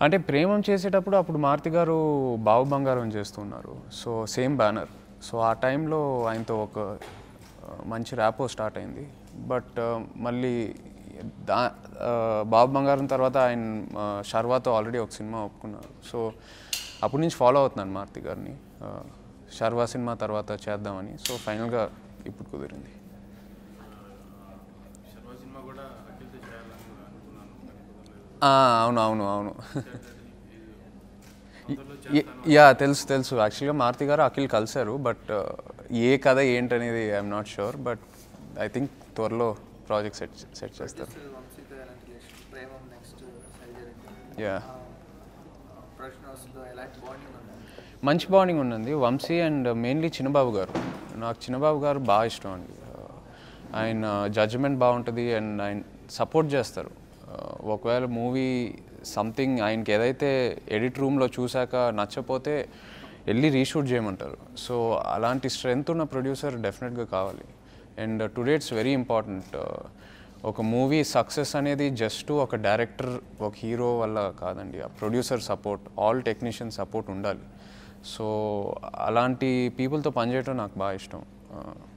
అంటే ప్రేమం చేసేటప్పుడు అప్పుడు మారుతి గారు బావు బంగారం చేస్తున్నారు సో సేమ్ బ్యానర్ సో ఆ టైంలో ఆయనతో ఒక ఆ, మంచి ర్యాపో స్టార్ట్ అయింది బట్ మళ్ళీ దా ఆ, బాబు బంగారం తర్వాత ఆయన ఆ, శర్వాతో ఆల్రెడీ ఒక సినిమా ఒప్పుకున్నారు సో అప్పటి నుంచి ఫాలో అవుతున్నాను మారుతి గారిని ఆ, శర్వా సినిమా తర్వాత చేద్దామని సో ఫైనల్గా ఇప్పుడు కుదిరింది శర్మ సినిమా కూడా అఖిల్తో చేయాలని అనుకున్నాను కానీ కుదరలేదు ఆ, అవును అవును అవును తొందరలో యా- యా తెలుసు తెలుసు యాక్చువల్గా మారుతి గారు అఖిల్ కలిశారు బట్ ఏ కథ ఏంటనేది I'm not sure but I think త్వరలో ప్రాజెక్ట్ సెట్ సెట్ చేస్తారు వంశీతో ఎలాంటి రిలేషన్ ప్రేమం నెక్స్ట్ సైజరీ యా ప్రొడక్షన్ హౌస్లో ఎలాంటి బాండింగ్ ఉంది మంచి బాండింగ్ ఉన్నది వంశీ అండ్ మెయిన్లీ చిన్నబాబు గారు నాకు చిన్నబాబు గారు బాగా ఇష్టం అండి ఆయన జడ్జ్మెంట్ బాగుంటుంది అండ్ ఆయన సపోర్ట్ చేస్తారు Uh, ఒకవేళ మూవీ సంథింగ్ ఆయనకి ఏదైతే ఎడిట్ రూమ్లో చూశాక నచ్చపోతే వెళ్ళి రీషూట్ చేయమంటారు సో అలాంటి స్ట్రెంగ్త్ ఉన్న ప్రొడ్యూసర్ డెఫినెట్గా కావాలి and today it's very important ఒక మూవీ సక్సెస్ అనేది జస్ట్ ఒక డైరెక్టర్ ఒక హీరో వల్ల కాదండి ఆ producer support all technician support ఉండాలి సో అలాంటి పీపుల్తో పనిచేయడం నాకు బాగా ఇష్టం